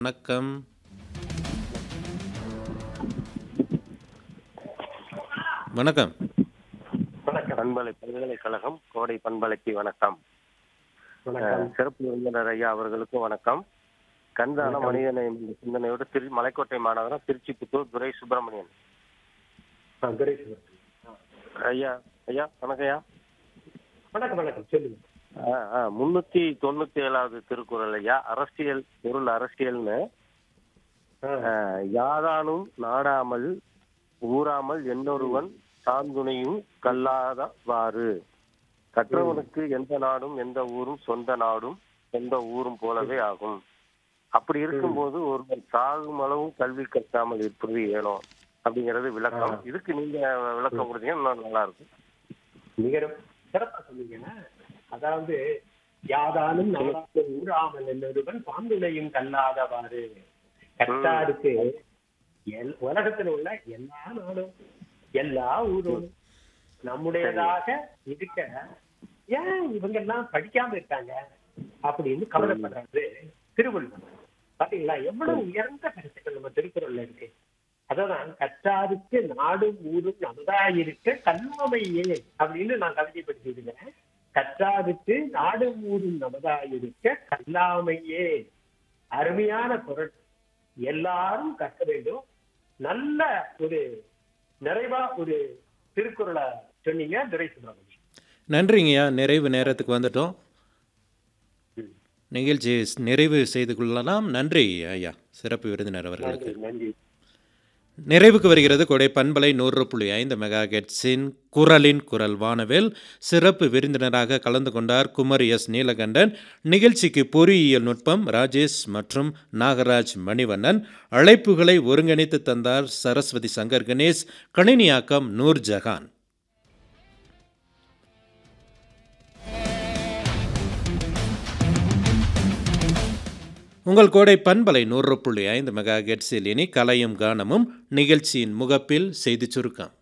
வணக்கம் வணக்கம் வணக்கம் பண்பலை பல்கலைக்கழகம் கோடை பண்பலைக்கு வணக்கம் வணக்கம் அஹ், சிறப்பு விருந்தினர் ஐயா அவர்களுக்கும் வணக்கம் கண்தான மனிதனை என்ற சிந்தனையோடு திரு மலைக்கோட்டை மாநகரம் திருச்சி புத்தூர் துரை சுப்பிரமணியன் ஆ, துரைசுவர். ஐயா ஐயா வணக்கம் ஐயா வணக்கம் வணக்கம் சொல்லுங்க அஹ், அஹ், முன்னூத்தி தொண்ணூத்தி ஏழாவது திருக்குறள் ஐயா அரசியல் பொருள் அரசியல்னு ஆ, அஹ், யாதானும் நாடாமல் ஊறாமல் என்னொருவன் சாந்துணையும் கல்லாதவாறு கற்றவனுக்கு எந்த நாடும் எந்த ஊரும் சொந்த நாடும் சொந்த ஊரும் போலவே ஆகும் அப்படி இருக்கும்போது ஒருவன் சாகும் அளவும் கல்வி கற்காமல் இருப்பது ஏனோ அப்படிங்கிறது விளக்கம் ஆ. இதுக்கு நீங்க விளக்கம் கொடுத்தீங்கன்னா இன்னும் நல்லா இருக்கும் மிக சிறப்பா சொன்னீங்க அதாவது யாதானும் நாடாலும் ஊறாமல் என்னொருவன் பாம்புலையும் கல்லாதவாறு கற்றாருக்கு எல்- உலகத்துல உள்ள எல்லா நாடும் எல்லா ஊரும் நம்முடையதாக இருக்க ஏன் இவங்க எல்லாம் படிக்காம இருக்காங்க அப்படின்னு கவலைப்படுறது திருவள்ளுவர் பாத்தீங்களா எவ்வளவு உயர்ந்த கருத்துக்கள் நம்ம திருக்குறள்ல இருக்கு அதான் கற்றாருக்கு நாடும் ஊரும் நமதாயிருக்க கல்லாமையே அப்படின்னு நான் கவிதைப்படுத்தியிருக்கிறேன் கற்றாருக்கு நாடும் ஊரும் நமதாயிருக்க கல்லாமையே அருமையான குரல் எல்லாரும் கற்க வேண்டும் நல்ல ஒரு நிறைவா ஒரு திருக்குறளை சொன்னீங்க துரை சுப்பிரமணியம் நன்றிங்கய்யா நிறைவு நேரத்துக்கு வந்துட்டோம் ம். நிகழ்ச்சி நிறைவு செய்து கொள்ளலாம் நன்றி ஐயா சிறப்பு விருந்தினர் அவர்களுக்கு நன்றி நன்றி நிறைவுக்கு வருகிறது கொடை பண்பலை நூறு புள்ளி ஐந்து மெகா கெட்ஸின் குரலின் குரல் வானவில் சிறப்பு விருந்தினராக கலந்து கொண்டார் குமரி எஸ் நீலகண்டன் நிகழ்ச்சிக்கு பொறியியல் நுட்பம் ராஜேஷ் மற்றும் நாகராஜ் மணிவண்ணன் அழைப்புகளை ஒருங்கிணைத்து தந்தார் சரஸ்வதி சங்கர் கணேஷ் கணினியாக்கம் நூர் ஜஹான் உங்கள் கோடை பண்பலை நூறு புள்ளி ஐந்து மெகா கெட்ஸில் இனி கலையும் கானமும் நிகழ்ச்சியின் முகப்பில் செய்திச் சுருக்கம்